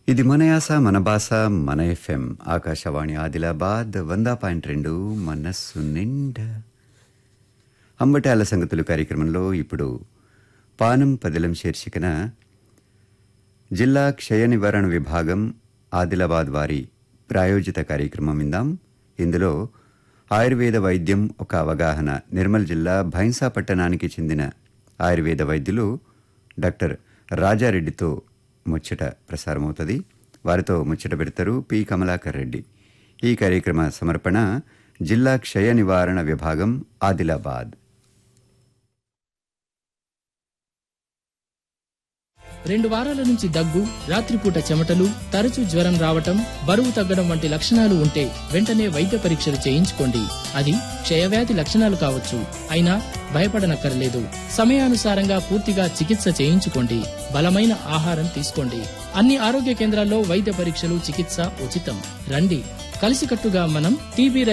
ఇది మన యాస మన భాష మన ఎఫ్ఎం ఆకాశవాణి ఆదిలాబాద్ వంద పాయింట్ రెండు మనస్సు నిండా అంబటాల సంగతులు కార్యక్రమంలో ఇప్పుడు పానం పదిలం శీర్షికన జిల్లా క్షయ నివారణ విభాగం ఆదిలాబాద్ వారి ప్రాయోజిత కార్యక్రమం విందాం ఇందులో ఆయుర్వేద వైద్యం ఒక అవగాహన నిర్మల్ జిల్లా భైంసా పట్టణానికి చెందిన ఆయుర్వేద వైద్యులు డాక్టర్ రాజారెడ్డితో ముచ్చట ప్రసారమవుతుంది వారితో ముచ్చట పెడతారు పి కమలాకర్ రెడ్డి ఈ కార్యక్రమ సమర్పణ జిల్లా క్షయ నివారణ విభాగం ఆదిలాబాద్ రెండు వారాల నుంచి దగ్గు రాత్రిపూట చెమటలు తరచూ జ్వరం రావటం బరువు తగ్గడం వంటి లక్షణాలు ఉంటే వెంటనే వైద్య పరీక్షలు చేయించుకోండి అది క్షయవ్యాధి లక్షణాలు కావచ్చు అయినా భయపడనక్కర్లేదు సమయానుసారంగా పూర్తిగా చికిత్స చేయించుకోండి బలమైన ఆహారం తీసుకోండి అన్ని ఆరోగ్య కేంద్రాల్లో వైద్య పరీక్షలు చికిత్స ఉచితం రండి కలిసికట్టుగా మనం టీబీ